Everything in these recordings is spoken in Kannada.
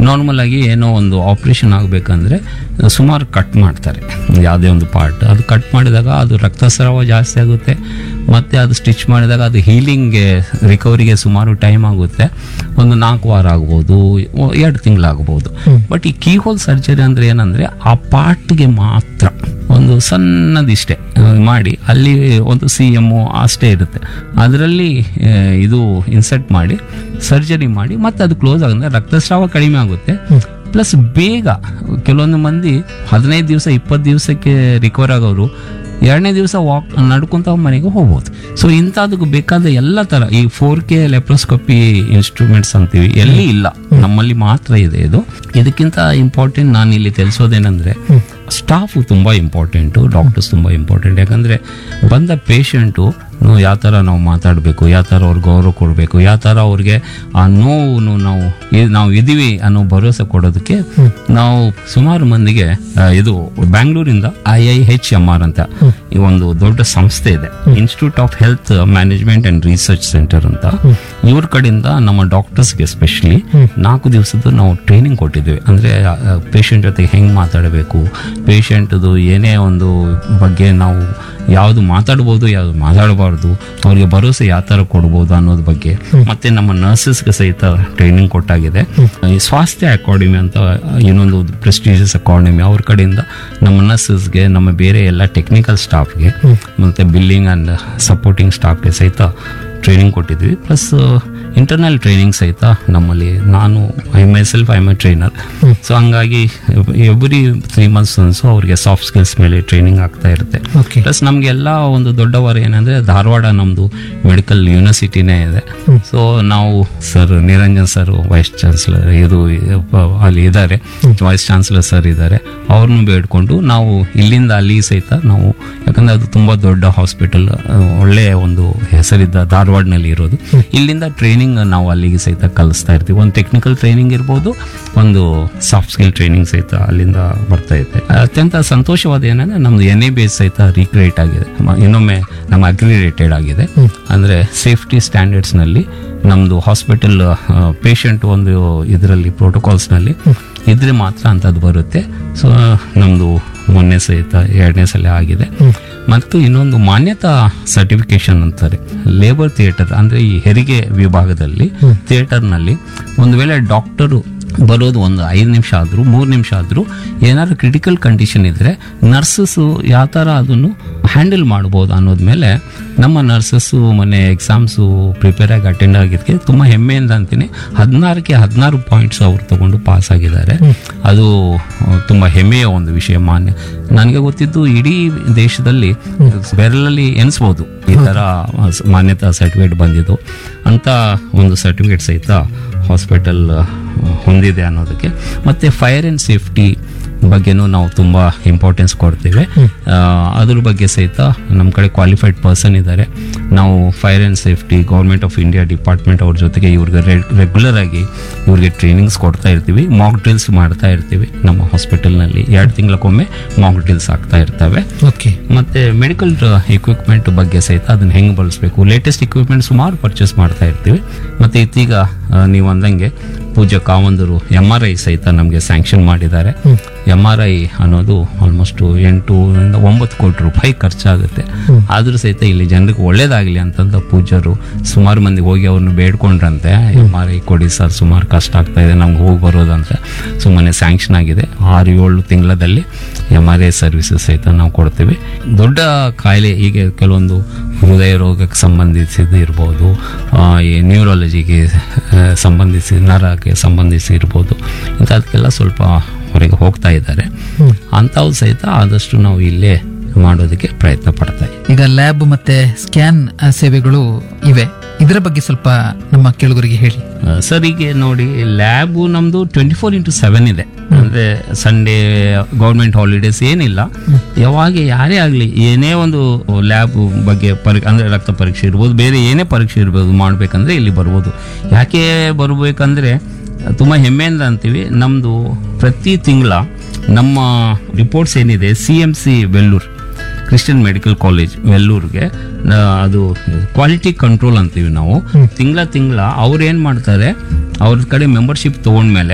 ನಾರ್ಮಲ್ ಆಗಿ ಏನೋ ಒಂದು ಆಪರೇಷನ್ ಆಗಬೇಕಂದ್ರೆ ಸುಮಾರು ಕಟ್ ಮಾಡ್ತಾರೆ ಯಾವುದೇ ಒಂದು ಪಾರ್ಟ್ ಅದು ಕಟ್ ಮಾಡಿದಾಗ ಅದು ರಕ್ತಸ್ರಾವ ಜಾಸ್ತಿ ಆಗುತ್ತೆ ಮತ್ತು ಅದು ಸ್ಟಿಚ್ ಮಾಡಿದಾಗ ಅದು ಹೀಲಿಂಗ್ಗೆ ರಿಕವರಿಗೆ ಸುಮಾರು ಟೈಮ್ ಆಗುತ್ತೆ ಒಂದು ನಾಲ್ಕು ವಾರ ಆಗ್ಬೋದು ಒ- ಎರಡು ತಿಂಗಳಾಗ್ಬೋದು ಬಟ್ ಈ ಕೀ ಹೋಲ್ ಸರ್ಜರಿ ಅಂದರೆ ಏನಂದರೆ ಆ ಪಾರ್ಟ್ಗೆ ಮಾತ್ರ ಒಂದು ಸಣ್ಣದಿಷ್ಟೇ ಆ, ಮಾಡಿ ಅಲ್ಲಿ ಒಂದು ಸಿ ಎಮ್ಮು ಅಷ್ಟೇ ಇರುತ್ತೆ ಅದರಲ್ಲಿ ಇದು ಇನ್ಸರ್ಟ್ ಮಾಡಿ ಸರ್ಜರಿ ಮಾಡಿ ಮತ್ತೆ ಅದು ಕ್ಲೋಸ್ ಆಗುತ್ತೆ ರಕ್ತಸ್ರಾವ ಕಡಿಮೆ ಆಗುತ್ತೆ ಪ್ಲಸ್ ಬೇಗ ಕೆಲವೊಂದು ಮಂದಿ ಹದಿನೈದು ದಿವಸ ಇಪ್ಪತ್ತು ದಿವಸಕ್ಕೆ ರಿಕವರ್ ಆಗೋರು ಎರಡನೇ ದಿವಸ ವಾಕ್ ನಡ್ಕೊಂತ ಮನೆಗೆ ಹೋಗ್ಬೋದು ಸೊ ಇಂಥದಕ್ಕೆ ಬೇಕಾದ ಎಲ್ಲ ಥರ ಈ ಫೋರ್ ಕೆ ಲೆಪ್ರೋಸ್ಕೋಪಿ ಇನ್ಸ್ಟ್ರೂಮೆಂಟ್ಸ್ ಅಂತೀವಿ ಎಲ್ಲಿ ಇಲ್ಲ ನಮ್ಮಲ್ಲಿ ಮಾತ್ರ ಇದೆ ಇದು ಇದಕ್ಕಿಂತ ಇಂಪಾರ್ಟೆಂಟ್ ನಾನು ಇಲ್ಲಿ ತಿಳಿಸೋದೇನೆಂದ್ರೆ ಸ್ಟಾಫು ತುಂಬ ಇಂಪಾರ್ಟೆಂಟು ಡಾಕ್ಟರ್ಸ್ ತುಂಬ ಇಂಪಾರ್ಟೆಂಟ್ ಯಾಕಂದರೆ ಬಂದ ಪೇಷಂಟು ಯಾವ ಥರ ನಾವು ಮಾತಾಡಬೇಕು ಯಾವ ಥರ ಅವ್ರಿಗೆ ಗೌರವ ಕೊಡಬೇಕು ಯಾವ ಥರ ಅವ್ರಿಗೆ ಆ ನೋವು ನಾವು ಇ- ನಾವು ಇದೀವಿ ಅನ್ನೋ ಭರವಸೆ ಕೊಡೋದಕ್ಕೆ ನಾವು ಸುಮಾರು ಮಂದಿಗೆ ಆ, ಇದು ಬ್ಯಾಂಗ್ಳೂರಿಂದ I I H M R ಅಂತ ಈ ಒಂದು ದೊಡ್ಡ ಸಂಸ್ಥೆ ಇದೆ institute of health management and research centre ಅಂತ ಇವ್ರ ಕಡೆಯಿಂದ ನಮ್ಮ ಡಾಕ್ಟರ್ಸ್ಗೆ ಸ್ಪೆಷಲಿ ನಾಲ್ಕು ದಿವಸದ ನಾವು ಟ್ರೈನಿಂಗ್ ಕೊಟ್ಟಿದ್ದೇವೆ ಅಂದರೆ ಪೇಷಂಟ್ ಜೊತೆಗೆ ಹೆಂಗೆ ಮಾತಾಡಬೇಕು ಪೇಷಂಟ್ದು ಏನೇ ಒಂದು ಬಗ್ಗೆ ನಾವು ಯಾವುದು ಮಾತಾಡ್ಬೋದು ಯಾವುದು ಮಾತಾಡಬಾರ್ದು ಅವ್ರಿಗೆ ಭರವಸೆ ಯಾವ ಥರ ಕೊಡ್ಬೋದು ಅನ್ನೋದ್ರ ಬಗ್ಗೆ ಮತ್ತೆ ನಮ್ಮ ನರ್ಸಸ್ಗೆ ಸಹಿತ ಟ್ರೈನಿಂಗ್ ಕೊಟ್ಟಾಗಿದೆ ಈ ಸ್ವಾಸ್ಥ್ಯ ಅಕಾಡೆಮಿ ಅಂತ ಇನ್ನೊಂದು ಪ್ರೆಸ್ಟೀಜಿಯಸ್ ಅಕಾಡೆಮಿ ಅವ್ರ ಕಡೆಯಿಂದ ನಮ್ಮ ನರ್ಸಸ್ಗೆ ನಮ್ಮ ಬೇರೆ ಎಲ್ಲ ಟೆಕ್ನಿಕಲ್ ಸ್ಟಾಫ್ಗೆ ಮತ್ತೆ ಬಿಲ್ಲಿಂಗ್ ಆ್ಯಂಡ್ ಸಪೋರ್ಟಿಂಗ್ ಸ್ಟಾಫ್ಗೆ ಸಹಿತ ಟ್ರೈನಿಂಗ್ ಕೊಟ್ಟಿದ್ವಿ ಪ್ಲಸ್ ಇಂಟರ್ನಲ್ ಟ್ರೈನಿಂಗ್ ಸಹಿತ ನಮ್ಮಲ್ಲಿ ನಾನು I myself I my trainer so ಹಂಗಾಗಿ ಎವ್ರಿ ತ್ರೀ ಮಂತ್ಸ್ ಒನ್ಸು ಅವ್ರಿಗೆ ಸಾಫ್ಟ್ ಸ್ಕಿಲ್ಸ್ ಮೇಲೆ ಟ್ರೈನಿಂಗ್ ಆಗ್ತಾ ಇರುತ್ತೆ ಓಕೆ ಪ್ಲಸ್ ನಮಗೆಲ್ಲ ಒಂದು ದೊಡ್ಡವರು ಏನಂದ್ರೆ ಧಾರವಾಡ ನಮ್ಮದು ಮೆಡಿಕಲ್ ಯೂನಿವರ್ಸಿಟಿನೇ ಇದೆ ಸೊ ನಾವು sir Niranjan sir vice chancellor ಇದು ಪ- ಅಲ್ಲಿ ಇದ್ದಾರೆ ವೈಸ್ ಚಾನ್ಸಲರ್ ಸರ್ ಇದ್ದಾರೆ ಅವ್ರನ್ನೂ ಬೇಡ್ಕೊಂಡು ನಾವು ಇಲ್ಲಿಂದ ಅಲ್ಲಿ ಸಹಿತ ನಾವು ಯಾಕಂದ್ರೆ ಅದು ತುಂಬ ದೊಡ್ಡ ಹಾಸ್ಪಿಟಲ್ ಒಳ್ಳೆಯ ಒಂದು ಹೆಸರಿದ್ದ ಧಾರವಾಡನಲ್ಲಿ ಇರೋದು ಇಲ್ಲಿಂದ ಟ್ರೈನಿಂಗ್ ನಾವು ಅಲ್ಲಿಗೆ ಸಹಿತ ಕಲಿಸ್ತಾ ಇರ್ತೀವಿ ಒಂದು ಟೆಕ್ನಿಕಲ್ ಟ್ರೈನಿಂಗ್ ಇರ್ಬೋದು ಒಂದು ಸಾಫ್ಟ್ ಸ್ಕಿಲ್ ಟ್ರೈನಿಂಗ್ ಸಹಿತ ಅಲ್ಲಿಂದ ಬರ್ತಾ ಇದೆ ಅತ್ಯಂತ ಸಂತೋಷವಾದ ಏನಂದ್ರೆ ನಮ್ದು ಎನ್ ಎ ಬಿ ಎಸ್ ಸಹಿತ ರೀಕ್ರಿಯೇಟ್ ಆಗಿದೆ ಮ- ಇನ್ನೊಮ್ಮೆ ನಮ್ಮ ಅಗ್ರಿರೇಟೆಡ್ ಆಗಿದೆ ಅಂದ್ರೆ ಸೇಫ್ಟಿ ಸ್ಟ್ಯಾಂಡರ್ಡ್ಸ್ನಲ್ಲಿ ನಮ್ಮದು ಹಾಸ್ಪಿಟಲ್ ಪೇಷಂಟ್ ಒಂದು ಇದರಲ್ಲಿ ಪ್ರೋಟೋಕಾಲ್ಸ್ನಲ್ಲಿ ಇದ್ರೆ ಮಾತ್ರ ಅಂಥದ್ದು ಬರುತ್ತೆ ಸೊ ನಮ್ಮದು ಮೊನ್ನೆ ಸಹಿತ ಎರಡನೇ ಸಲ ಆಗಿದೆ ಮತ್ತು ಇನ್ನೊಂದು ಮಾನ್ಯತಾ ಸರ್ಟಿಫಿಕೇಶನ್ ಅಂತಾರೆ ಲೇಬರ್ ಥಿಯೇಟರ್ ಅಂದ್ರೆ ಈ ಹೆರಿಗೆ ವಿಭಾಗದಲ್ಲಿ ಥಿಯೇಟರ್ನಲ್ಲಿ ಒಂದು ವೇಳೆ ಡಾಕ್ಟರು ಬರೋದು ಒಂದು ಐದು ನಿಮಿಷ ಆದರೂ ಮೂರು ನಿಮಿಷ ಆದರೂ ಏನಾದ್ರು ಕ್ರಿಟಿಕಲ್ ಕಂಡೀಷನ್ ಇದ್ದರೆ ನರ್ಸಸ್ಸು ಯಾವ ಥರ ಅದನ್ನು ಹ್ಯಾಂಡಲ್ ಮಾಡ್ಬೋದು ಅನ್ನೋದ ಮೇಲೆ ನಮ್ಮ ನರ್ಸಸ್ಸು ಮೊನ್ನೆ ಎಕ್ಸಾಮ್ಸು ಪ್ರಿಪೇರ್ ಆಗಿ ಅಟೆಂಡ್ ಆಗಿದ್ದಕ್ಕೆ ತುಂಬ ಹೆಮ್ಮೆಯಿಂದ ಅಂತೀನಿ ಹದಿನಾರಕ್ಕೆ ಹದಿನಾರು ಪಾಯಿಂಟ್ಸ್ ಅವ್ರು ತಗೊಂಡು ಪಾಸ್ ಆಗಿದ್ದಾರೆ ಅದು ಆ, ತುಂಬ ಹೆಮ್ಮೆಯ ಒಂದು ವಿಷಯ ಮಾನ್ಯ ನನಗೆ ಗೊತ್ತಿದ್ದು ಇಡೀ ದೇಶದಲ್ಲಿ ಬೆರಳಲ್ಲಿ ಎನಿಸ್ಬೋದು ಈ ಥರ ಮಾನ್ಯತಾ ಸರ್ಟಿಫಿಕೇಟ್ ಬಂದಿದ್ದು ಅಂತ ಒಂದು ಸರ್ಟಿಫಿಕೇಟ್ ಸಹಿತ ಹಾಸ್ಪಿಟಲ್ ಹೊಂದಿದೆ ಅನ್ನೋದಕ್ಕೆ ಮತ್ತು ಫೈರ್ ಆ್ಯಂಡ್ ಸೇಫ್ಟಿ ಬಗ್ಗೆನೂ ನಾವು ತುಂಬ ಇಂಪಾರ್ಟೆನ್ಸ್ ಕೊಡ್ತೇವೆ ಆ, ಅದ್ರ ಬಗ್ಗೆ ಸಹಿತ ನಮ್ಮ ಕಡೆ ಕ್ವಾಲಿಫೈಡ್ ಪರ್ಸನ್ ಇದ್ದಾರೆ ನಾವು fire and safety government of India department ಅವ್ರ ಜೊತೆಗೆ ಇವ್ರಿಗೆ ರೆಗ್ಯುಲರ್ ಆಗಿ ಇವ್ರಿಗೆ ಟ್ರೈನಿಂಗ್ಸ್ ಕೊಡ್ತಾ ಇರ್ತೀವಿ ಮಾಕ್ ಡ್ರಿಲ್ಸ್ ಮಾಡ್ತಾ ಇರ್ತೀವಿ ನಮ್ಮ ಹಾಸ್ಪಿಟಲ್ನಲ್ಲಿ ಎರಡು ತಿಂಗಳಕ್ಕೊಮ್ಮೆ ಮಾಕ್ ಡ್ರಿಲ್ಸ್ ಆಗ್ತಾ ಇರ್ತವೆ ಓಕೆ ಮತ್ತೆ ಮೆಡಿಕಲ್ ಇಕ್ವಿಪ್ಮೆಂಟ್ ಬಗ್ಗೆ ಸಹಿತ ಅದನ್ನ ಹೆಂಗೆ ಬಳಸಬೇಕು ಲೇಟೆಸ್ಟ್ ಇಕ್ವಿಪ್ಮೆಂಟ್ ಸುಮಾರು ಪರ್ಚೇಸ್ ಮಾಡ್ತಾ ಇರ್ತೀವಿ ಮತ್ತೆ ಇತ್ತೀಗ ಆ, ನೀವು ಅಂದಂಗೆ ಪೂಜಾ ಕಾವಂದರು ಎಮ್ ಆರ್ ಐ ಸಹಿತ ನಮಗೆ ಸ್ಯಾಂಕ್ಷನ್ ಮಾಡಿದ್ದಾರೆ ಎಮ್ ಆರ್ ಐ ಅನ್ನೋದು ಆಲ್ಮೋಸ್ಟ್ ಎಂಟು ಇಂದ ಒಂಬತ್ತು ಕೋಟಿ ರೂಪಾಯಿ ಖರ್ಚಾಗುತ್ತೆ ಆದ್ರೂ ಸಹಿತ ಇಲ್ಲಿ ಜನರಿಗೆ ಒಳ್ಳೇದಾಗಲಿ ಅಂತಂದ ಪೂಜಾರು ಸುಮಾರು ಮಂದಿ ಹೋಗಿ ಅವ್ರನ್ನ ಬೇಡ್ಕೊಂಡ್ರಂತೆ ಎಮ್ ಆರ್ ಐ ಕೊಡಿ ಸರ್ ಸುಮಾರು ಕಷ್ಟ ಆಗ್ತಾ ಇದೆ ನಮ್ಗೆ ಹೋಗಿ ಬರೋದಂತ ಸುಮ್ಮನೆ ಸ್ಯಾಂಕ್ಷನ್ ಆಗಿದೆ ಆರು ಏಳು ತಿಂಗಳಲ್ಲಿ ಎಮ್ ಆರ್ ಐ ಸರ್ವಿಸಸ್ ಸಹಿತ ನಾವು ಕೊಡ್ತೀವಿ ದೊಡ್ಡ ಕಾಯಿಲೆ ಹೀಗೆ ಕೆಲವೊಂದು ಹೃದಯ ರೋಗಕ್ಕೆ ಸಂಬಂಧಿಸಿದ ಇರ್ಬೋದು ಆ, ಈ ನ್ಯೂರಾಲಜಿಗೆ ಆ, ಸಂಬಂಧಿಸಿ ನರಕ್ಕೆ ಸಂಬಂಧಿಸಿ ಇರ್ಬೋದು ಇಂಥದಕ್ಕೆಲ್ಲ ಸ್ವಲ್ಪ ಹೊರಗೆ ಹೋಗ್ತಾ ಇದ್ದಾರೆ ಅಂಥವು ಸಹಿತ ಆದಷ್ಟು ನಾವು ಇಲ್ಲೇ ಮಾಡೋದಕ್ಕೆ ಪ್ರಯತ್ನ ಪಡ್ತಾ ಇದ್ದೀವಿ ಈಗ ಲ್ಯಾಬ್ ಮತ್ತೆ ಸ್ಕ್ಯಾನ್ ಸೇವೆಗಳು ಇವೆ ಇದರ ಬಗ್ಗೆ ಸ್ವಲ್ಪ ನಮ್ಮ ಕೇಳುಗರಿಗೆ ಹೇಳಿ ಆ, ಸರ್ ಈಗ ನೋಡಿ ಲ್ಯಾಬು ನಮ್ಮದು ಟ್ವೆಂಟಿ ಫೋರ್ ಇಂಟು ಸೆವೆನ್ ಇದೆ ಅಂದರೆ ಸಂಡೇ ಗೌರ್ಮೆಂಟ್ ಹಾಲಿಡೇಸ್ ಏನಿಲ್ಲ ಯಾವಾಗ ಯಾರೇ ಆಗಲಿ ಏನೇ ಒಂದು ಲ್ಯಾಬ್ ಬಗ್ಗೆ ಪರಿ ಅಂದರೆ ರಕ್ತ ಪರೀಕ್ಷೆ ಇರ್ಬೋದು ಬೇರೆ ಏನೇ ಪರೀಕ್ಷೆ ಇರ್ಬೋದು ಮಾಡಬೇಕಂದ್ರೆ ಇಲ್ಲಿ ಬರ್ಬೋದು ಯಾಕೆ ಬರಬೇಕಂದ್ರೆ ತುಂಬ ಹೆಮ್ಮೆಯಿಂದ ಅಂತೀವಿ ನಮ್ಮದು ಪ್ರತಿ ತಿಂಗಳ ನಮ್ಮ ರಿಪೋರ್ಟ್ಸ್ ಏನಿದೆ C M C Vellore Christian Medical College ವೆಲ್ಲೂರ್ಗೆ ಆ, ಅದು ಕ್ವಾಲಿಟಿ ಕಂಟ್ರೋಲ್ ಅಂತೀವಿ ನಾವು ತಿಂಗಳ ತಿಂಗಳ ಅವ್ರು ಏನು ಮಾಡ್ತಾರೆ ಅವ್ರ ಕಡೆ ಮೆಂಬರ್ಶಿಪ್ ತೊಗೊಂಡ್ಮೇಲೆ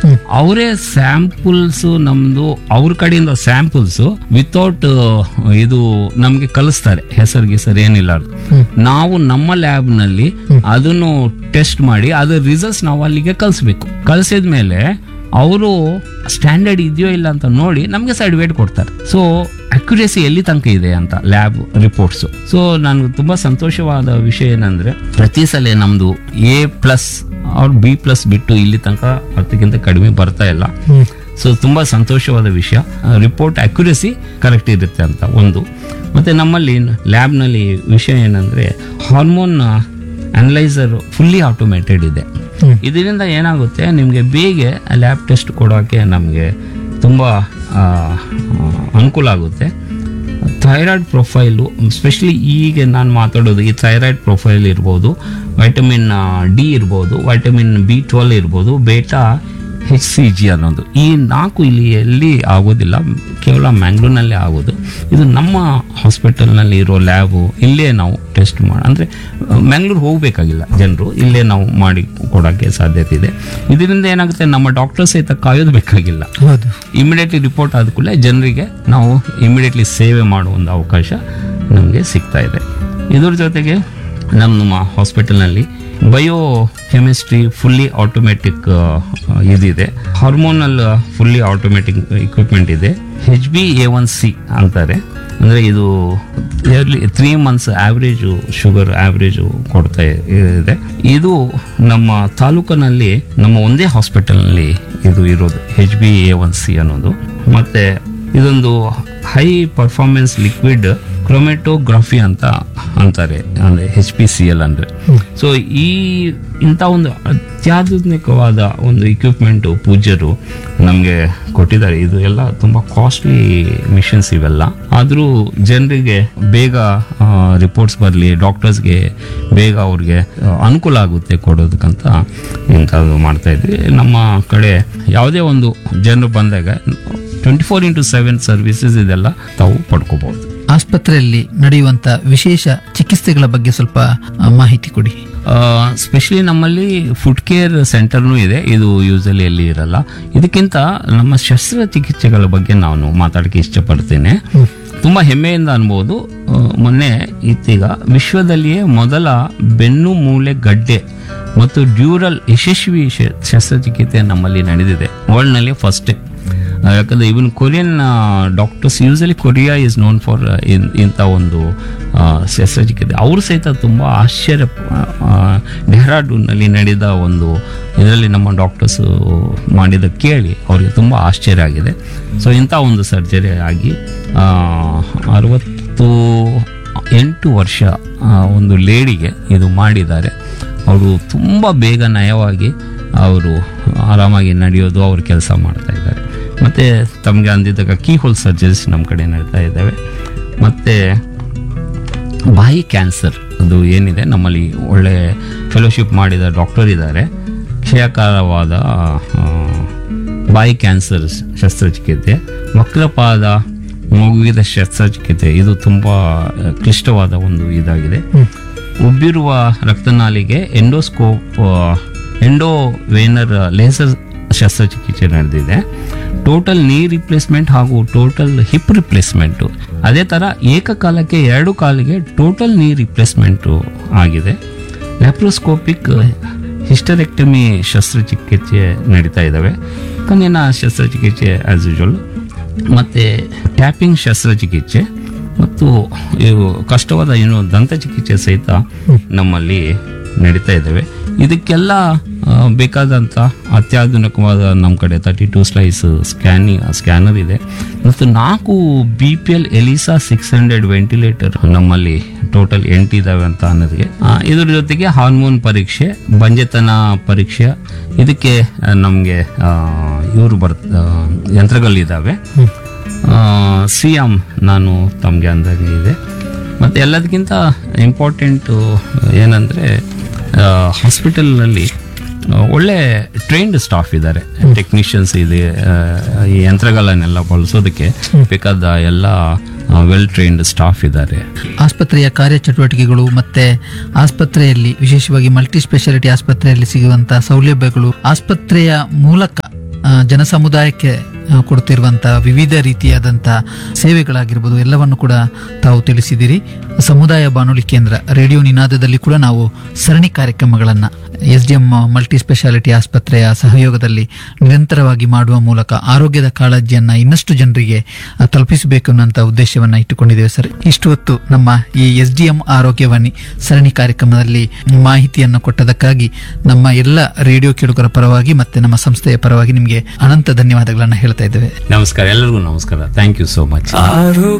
ಅವರೇ ಸ್ಯಾಂಪಲ್ಸ್ ನಮ್ದು ಅವ್ರ ಕಡೆಯಿಂದ ಸ್ಯಾಂಪಲ್ಸ್ ವಿತೌಟ್ ಇದು ನಮ್ಗೆ ಕಲಿಸ್ತಾರೆ ಹೆಸರು ಗಿಸರು ಏನಿಲ್ಲ ನಾವು ನಮ್ಮ ಲ್ಯಾಬ್ ನಲ್ಲಿ ಅದನ್ನು ಟೆಸ್ಟ್ ಮಾಡಿ ಅದ್ರ ರಿಸಲ್ಟ್ಸ್ ನಾವು ಅಲ್ಲಿಗೆ ಕಲಿಸ್ಬೇಕು ಕಲಿಸಿದ ಮೇಲೆ ಅವರು ಸ್ಟ್ಯಾಂಡರ್ಡ್ ಇದೆಯೋ ಇಲ್ಲ ಅಂತ ನೋಡಿ ನಮಗೆ ಸರ್ಟಿಫಿಕೇಟ್ ಕೊಡ್ತಾರೆ ಸೊ ಅಕ್ಯುರೇಸಿ ಎಲ್ಲಿ ತನಕ ಇದೆ ಅಂತ ಲ್ಯಾಬ್ ರಿಪೋರ್ಟ್ಸ್ ಸೊ ನನಗೆ ತುಂಬಾ ಸಂತೋಷವಾದ ವಿಷಯ ಏನಂದ್ರೆ ಪ್ರತಿ ಸಲ ನಮ್ದು ಎ ಪ್ಲಸ್ ಅವ್ರು ಬಿ ಪ್ಲಸ್ ಬಿಟ್ಟು ಇಲ್ಲಿ ತನಕ ಅದಕ್ಕಿಂತ ಕಡಿಮೆ ಬರ್ತಾ ಇಲ್ಲ ಸೊ ತುಂಬಾ ಸಂತೋಷವಾದ ವಿಷಯ ರಿಪೋರ್ಟ್ ಅಕ್ಯುರೇಸಿ ಕರೆಕ್ಟ್ ಇರುತ್ತೆ ಅಂತ ಒಂದು ಮತ್ತೆ ನಮ್ಮಲ್ಲಿ ಲ್ಯಾಬ್ನಲ್ಲಿ ವಿಷಯ ಏನಂದ್ರೆ ಹಾರ್ಮೋನ್ ಅನಲೈಸರ್ ಫುಲ್ಲಿ ಆಟೋಮೇಟೆಡ್ ಇದೆ ಇದರಿಂದ ಏನಾಗುತ್ತೆ ನಿಮಗೆ ಬೇಗ ಲ್ಯಾಬ್ ಟೆಸ್ಟ್ ಕೊಡೋಕ್ಕೆ ನಮಗೆ ತುಂಬ ಆ, ಅನುಕೂಲ ಆಗುತ್ತೆ ಥೈರಾಯ್ಡ್ ಪ್ರೊಫೈಲು ಸ್ಪೆಷಲಿ ಈಗ ನಾನು ಮಾತಾಡೋದು ಈ ಥೈರಾಯ್ಡ್ ಪ್ರೊಫೈಲ್ ಇರ್ಬೋದು ವೈಟಮಿನ್ ಡಿ ಇರ್ಬೋದು ವೈಟಮಿನ್ ಬಿ ಟ್ವೆಲ್ ಇರ್ಬೋದು ಬೇಟಾ ಹೆಚ್ ಸಿ ಜಿ ಅನ್ನೋದು ಈ ನಾಲ್ಕು ಇಲ್ಲಿ ಎಲ್ಲಿ ಆಗೋದಿಲ್ಲ ಕೇವಲ ಮ್ಯಾಂಗ್ಳೂರ್ನಲ್ಲೇ ಆಗೋದು ಇದು ನಮ್ಮ ಹಾಸ್ಪಿಟಲ್ನಲ್ಲಿ ಇರೋ ಲ್ಯಾಬು ಇಲ್ಲೇ ನಾವು ಟೆಸ್ಟ್ ಮಾಡಿ ಅಂದರೆ ಮ್ಯಾಂಗ್ಳೂರ್ ಹೋಗಬೇಕಾಗಿಲ್ಲ ಜನರು ಇಲ್ಲೇ ನಾವು ಮಾಡಿ ಕೊಡೋಕ್ಕೆ ಸಾಧ್ಯತೆ ಇದೆ ಇದರಿಂದ ಏನಾಗುತ್ತೆ ನಮ್ಮ ಡಾಕ್ಟರ್ ಸಹಿತ ಕಾಯೋದು ಬೇಕಾಗಿಲ್ಲ ಹೌದು ಇಮಿಡಿಯೇಟ್ಲಿ ರಿಪೋರ್ಟ್ ಆದ ಕೂಡಲೇ ಜನರಿಗೆ ನಾವು ಇಮಿಡಿಯೇಟ್ಲಿ ಸೇವೆ ಮಾಡುವ ಒಂದು ಅವಕಾಶ ನಮಗೆ ಸಿಗ್ತಾ ಇದೆ ಇದ್ರ ಜೊತೆಗೆ ನಮ್ಮ ಹಾಸ್ಪಿಟಲ್ನಲ್ಲಿ ಬಯೋ ಕೆಮಿಸ್ಟ್ರಿ ಫುಲ್ಲಿ ಆಟೋಮೆಟಿಕ್ ಇದಿದೆ ಹಾರ್ಮೋನಲ್ ಫುಲ್ಲಿ ಆಟೋಮೆಟಿಕ್ ಇಕ್ವಿಪ್ಮೆಂಟ್ ಇದೆ H B A one C ಅಂತಾರೆ ಅಂದರೆ ಇದು yearly three months average sugar average ಕೊಡ್ತಾ ಇದೆ ಇದು ನಮ್ಮ ತಾಲೂಕಿನಲ್ಲಿ ನಮ್ಮ ಒಂದೇ ಹಾಸ್ಪಿಟಲ್ನಲ್ಲಿ ಇದು ಇರೋದು H B A one C ಅನ್ನೋದು ಮತ್ತೆ ಇದೊಂದು ಹೈ ಪರ್ಫಾರ್ಮೆನ್ಸ್ ಲಿಕ್ವಿಡ್ ಕ್ರೊಮೆಟೋಗ್ರಫಿ ಅಂತ ಅಂತಾರೆ ಅಂದ್ರೆ ಎಚ್ ಪಿ ಸಿ ಎಲ್ ಅಂದ್ರೆ ಸೊ ಈ ಇಂಥ ಒಂದು ಅತ್ಯಾಧುನಿಕವಾದ ಒಂದು ಇಕ್ವಿಪ್ಮೆಂಟ್ ಪೂಜ್ಯರು ನಮಗೆ ಕೊಟ್ಟಿದ್ದಾರೆ ಇದು ಎಲ್ಲ ತುಂಬಾ ಕಾಸ್ಟ್ಲಿ ಮಿಷನ್ಸ್ ಇವೆಲ್ಲ ಆದರೂ ಜನರಿಗೆ ಬೇಗ ರಿಪೋರ್ಟ್ಸ್ ಬರಲಿ ಡಾಕ್ಟರ್ಸ್ಗೆ ಬೇಗ ಅವ್ರಿಗೆ ಆ, ಅನುಕೂಲ ಆಗುತ್ತೆ ಕೊಡೋದಕ್ಕಂತ ಇಂಥದ್ದು ಮಾಡ್ತಾ ಇದ್ವಿ ನಮ್ಮ ಕಡೆ ಯಾವುದೇ ಒಂದು ಜನರು ಬಂದಾಗ twenty four into seven services ಇದೆಲ್ಲ ತಾವು ಪಡ್ಕೋಬಹುದು ಆಸ್ಪತ್ರೆಯಲ್ಲಿ ನಡೆಯುವಂತ ವಿಶೇಷ ಚಿಕಿತ್ಸೆಗಳ ಬಗ್ಗೆ ಸ್ವಲ್ಪ ಆ, ಮಾಹಿತಿ ಕೊಡಿ ಸ್ಪೆಷಲಿ ನಮ್ಮಲ್ಲಿ ಫುಡ್ ಕೇರ್ ಸೆಂಟರ್ನೂ ಇದೆ ಇದು ಯೂಸಲಿ ಎಲ್ಲಿ ಇರಲ್ಲ ಇದಕ್ಕಿಂತ ನಮ್ಮ ಶಸ್ತ್ರಚಿಕಿತ್ಸೆಗಳ ಬಗ್ಗೆ ನಾನು ಮಾತಾಡಕ್ಕೆ ಇಷ್ಟಪಡ್ತೇನೆ ತುಂಬಾ ಹೆಮ್ಮೆಯಿಂದ ಅನ್ಬೋದು ಆ, ಮೊನ್ನೆ ಇತ್ತೀಗ ವಿಶ್ವದಲ್ಲಿಯೇ ಮೊದಲ ಬೆನ್ನು ಮೂಳೆ ಗಡ್ಡೆ ಮತ್ತು ಡ್ಯೂರಲ್ ಯಶಸ್ವಿ ಶ- ಶಸ್ತ್ರಚಿಕಿತ್ಸೆ ನಮ್ಮಲ್ಲಿ ನಡೆದಿದೆ ವರ್ಲ್ಡ್ನಲ್ಲಿ ಫಸ್ಟ್ ಯಾಕಂದ್ರೆ even Korean doctors usually Korea is known for ಇಂಥ ಒಂದು ಆ, ಶಸ್ತ್ರಚಿಕಿತ್ಸೆ ಅವರು ಸಹಿತ ತುಂಬ ಆಶ್ಚರ್ಯ ಆ, ಡೆಹ್ರಾಡೂನ್ನಲ್ಲಿ ನಡೆದ ಒಂದು ಇದರಲ್ಲಿ ನಮ್ಮ ಡಾಕ್ಟರ್ಸ್ ಮಾಡಿದ ಕೇಳಿ ಅವರಿಗೆ ತುಂಬ ಆಶ್ಚರ್ಯ ಆಗಿದೆ ಸೊ ಇಂಥ ಒಂದು ಸರ್ಜರಿ ಆಗಿ ಆ, ಅರವತ್ತು ಎಂಟು ವರ್ಷ ಆ, ಒಂದು ಲೇಡಿಗೆ ಇದು ಮಾಡಿದ್ದಾರೆ ಅವರು ತುಂಬ ಬೇಗ ನಯವಾಗಿ ಅವರು ಆರಾಮಾಗಿ ನಡೆಯೋದು ಅವ್ರ ಕೆಲಸ ಮಾಡ್ತಾ ಇದ್ದಾರೆ ಮತ್ತು ತಮಗೆ ಅಂದಿದ್ದಾಗ ಕೀ ಹೋಲ್ ಸರ್ಜರೀಸ್ ನಮ್ಮ ಕಡೆ ನಡೀತಾ ಇದ್ದಾವೆ ಮತ್ತು ಬಾಯಿ ಕ್ಯಾನ್ಸರ್ ಅದು ಏನಿದೆ ನಮ್ಮಲ್ಲಿ ಒಳ್ಳೆ ಫೆಲೋಶಿಪ್ ಮಾಡಿದ ಡಾಕ್ಟರ್ ಇದ್ದಾರೆ ಕ್ಷಯಕಾರವಾದ ಆ, ಬಾಯಿ ಕ್ಯಾನ್ಸರ್ ಶಸ್ತ್ರಚಿಕಿತ್ಸೆ ವಕ್ರಪಾದ ಮುಗಿದ ಶಸ್ತ್ರಚಿಕಿತ್ಸೆ ಇದು ತುಂಬ ಕ್ಲಿಷ್ಟವಾದ ಒಂದು ಇದಾಗಿದೆ ಉಬ್ಬಿರುವ ರಕ್ತನಾಲಿಗೆ ಎಂಡೋಸ್ಕೋಪ್ ಎಂಡೋವೇನರ್ ಲೇಸರ್ ಶಸ್ತ್ರಚಿಕಿತ್ಸೆ ನಡೆದಿದೆ ಟೋಟಲ್ ನೀ ರಿಪ್ಲೇಸ್ಮೆಂಟ್ ಹಾಗೂ ಟೋಟಲ್ ಹಿಪ್ ರಿಪ್ಲೇಸ್ಮೆಂಟು ಅದೇ ಥರ ಏಕಕಾಲಕ್ಕೆ ಎರಡು ಕಾಲಿಗೆ ಟೋಟಲ್ ನೀ ರಿಪ್ಲೇಸ್ಮೆಂಟು ಆಗಿದೆ ಲ್ಯಾಪ್ರೋಸ್ಕೋಪಿಕ್ ಹಿಸ್ಟರೆಕ್ಟಮಿ ಶಸ್ತ್ರಚಿಕಿತ್ಸೆ ನಡೀತಾ ಇದ್ದಾವೆ ಕಣ್ಣಿನ ಶಸ್ತ್ರಚಿಕಿತ್ಸೆ ಆಸ್ ಯೂಶುವಲ್ ಮತ್ತು ಟ್ಯಾಪಿಂಗ್ ಶಸ್ತ್ರಚಿಕಿತ್ಸೆ ಮತ್ತು ಇವು ಕಷ್ಟವಾದ ಏನು ದಂತಚಿಕಿತ್ಸೆ ಸಹಿತ ನಮ್ಮಲ್ಲಿ ನಡೀತಾ ಇದ್ದಾವೆ ಇದಕ್ಕೆಲ್ಲ ಆ, ಬೇಕಾದಂಥ ಅತ್ಯಾಧುನಿಕವಾದ ನಮ್ಮ ಕಡೆ thirty two slice scanning scanner ಇದೆ ಮತ್ತು ನಾಲ್ಕು B P L ELISA six hundred ventilator ನಮ್ಮಲ್ಲಿ ಟೋಟಲ್ ಎಂಟಿದ್ದಾವೆ ಅಂತ ಅನ್ನೋದಕ್ಕೆ ಆ, ಇದ್ರ ಜೊತೆಗೆ ಹಾರ್ಮೋನ್ ಪರೀಕ್ಷೆ ಬಂಜೆತನ ಪರೀಕ್ಷೆ ಇದಕ್ಕೆ ನಮಗೆ ಇವರು ಬರ್ ಆ, ಯಂತ್ರಗಳಿದ್ದಾವೆ ಸಿ ಎಮ್ ನಾನು ತಮಗೆ ಅಂದಾಗೆ ಇದೆ ಮತ್ತು ಎಲ್ಲದಕ್ಕಿಂತ ಇಂಪಾರ್ಟೆಂಟು ಏನಂದರೆ ಹಾಸ್ಪಿಟಲ್ನಲ್ಲಿ ಒಳ್ಳೆ ಟ್ರೈನ್ಡ್ ಸ್ಟಾಫ್ ಇದ್ದಾರೆ ಟೆಕ್ನಿಷಿಯನ್ಸ್ ಇದೆ ಆ, ಈ ಯಂತ್ರಗಳನ್ನೆಲ್ಲ ಬಳಸೋದಕ್ಕೆ ಬೇಕಾದ ಎಲ್ಲ ವೆಲ್ ಟ್ರೈನ್ಡ್ ಸ್ಟಾಫ್ ಇದ್ದಾರೆ ಆಸ್ಪತ್ರೆಯ ಕಾರ್ಯಚಟುವಟಿಕೆಗಳು ಮತ್ತೆ ಆಸ್ಪತ್ರೆಯಲ್ಲಿ ವಿಶೇಷವಾಗಿ ಮಲ್ಟಿ ಸ್ಪೆಷಾಲಿಟಿ ಆಸ್ಪತ್ರೆಯಲ್ಲಿ ಸಿಗುವಂತಹ ಸೌಲಭ್ಯಗಳು ಆಸ್ಪತ್ರೆಯ ಮೂಲಕ ಜನಸಮುದಾಯಕ್ಕೆ ಆ, ಕೊಡ್ತಿರುವಂತಹ ವಿವಿಧ ರೀತಿಯಾದಂಥ ಸೇವೆಗಳಾಗಿರ್ಬೋದು ಎಲ್ಲವನ್ನು ಕೂಡ ತಾವು ತಿಳಿಸಿದಿರಿ ಸಮುದಾಯ ಬಾನುಲಿ ಕೇಂದ್ರ ರೇಡಿಯೋ ನಿನಾದದಲ್ಲಿ ಕೂಡ ನಾವು ಸರಣಿ ಕಾರ್ಯಕ್ರಮಗಳನ್ನು S D M multi specialty ಆಸ್ಪತ್ರೆಯ ಸಹಯೋಗದಲ್ಲಿ ನಿರಂತರವಾಗಿ ಮಾಡುವ ಮೂಲಕ ಆರೋಗ್ಯದ ಕಾಳಜಿಯನ್ನ ಇನ್ನಷ್ಟು ಜನರಿಗೆ ಆ, ತಲುಪಿಸಬೇಕು ಅನ್ನುವಂಥ ಉದ್ದೇಶವನ್ನ ಇಟ್ಟುಕೊಂಡಿದ್ದೇವೆ ಸರ್ ಇಷ್ಟು ಹೊತ್ತು ನಮ್ಮ ಈ ಎಸ್ ಡಿ ಎಂ ಆರೋಗ್ಯವಾಣಿ ಸರಣಿ ಕಾರ್ಯಕ್ರಮದಲ್ಲಿ ಮಾಹಿತಿಯನ್ನು ಕೊಟ್ಟದಕ್ಕಾಗಿ ನಮ್ಮ ಎಲ್ಲ ರೇಡಿಯೋ ಕೇಳುಗರ ಪರವಾಗಿ ಮತ್ತೆ ನಮ್ಮ ಸಂಸ್ಥೆಯ ಪರವಾಗಿ ನಿಮಗೆ ಅನಂತ ಧನ್ಯವಾದಗಳನ್ನು ಹೇಳ್ತಾ ಇದ್ದೇವೆ ನಮಸ್ಕಾರ ಎಲ್ಲರಿಗೂ ನಮಸ್ಕಾರ ಥ್ಯಾಂಕ್ ಯು ಸೋ ಮಚ್ ಆರೋಗ್ಯ